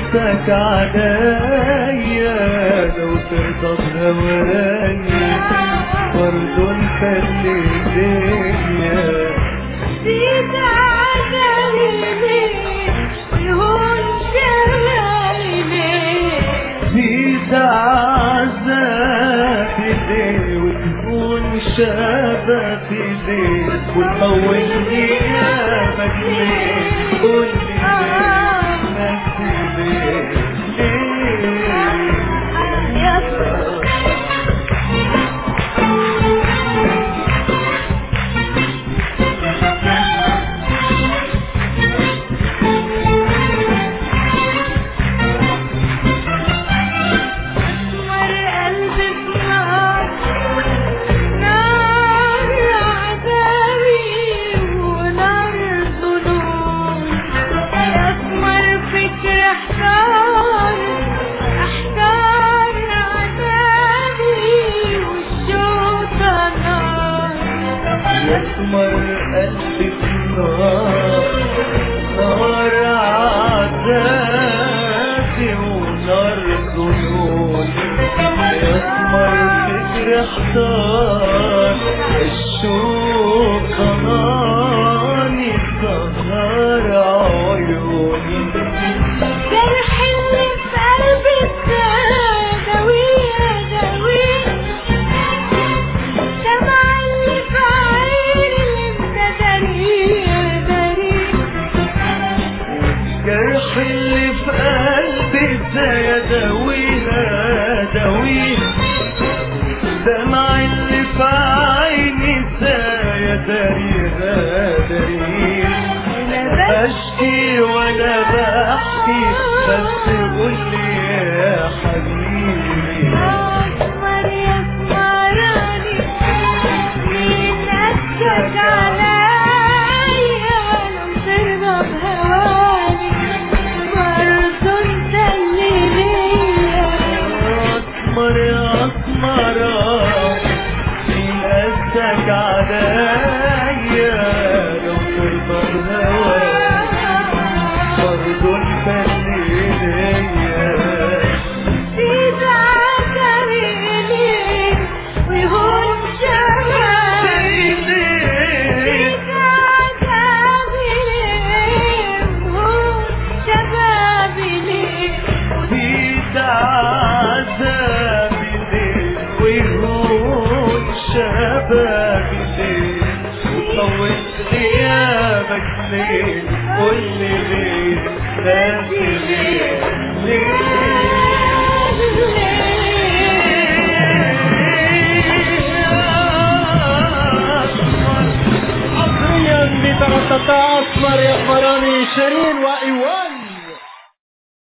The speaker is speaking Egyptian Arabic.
نفسك عليا لو ترضى بهواني برضو انت اللي ليا زيد عذابي ليه يهون شغالي ليه زيد عذابي ليه وتكون شبابي ليه وتطول غيابك ليه قولي ليه ناسي ليه ليه مر قلبي في نار نار عذابي ونار ظنون يسمر فكر احتار احتار عذابي والشوق نار يسمر قلبي في النار نار عذابي ونار ظنوني يسمر فكر احتار الشوق ضناني سهر عيوني جرح اللي في قلبي داويه داويه دمع اللي في عيني انت داريه داريه جرح اللي في قلبي ازاي اداويها اداويها دمع اللي في عيني ازاي اداريها اداريها لا بشكي ولا بحكي بس قولي يا حبيبي أسمر يسمراني مين أسكت عليا لو ترضى بهواني برضو انت اللي ليا اسمر يا اسمر مين قاسك عليا لو ترضى بهواك برضو انت اللي ليا زيد عذابي ليه ويهون شغالي زيد عذابي ليه ويهون شبابي ليه زيد عذابي ليه ويهون شبابي ليه وطولت غيابك ليه قولي ليه ناسي ليه حصريا بترتقى أسمر يا فرامي شيرين و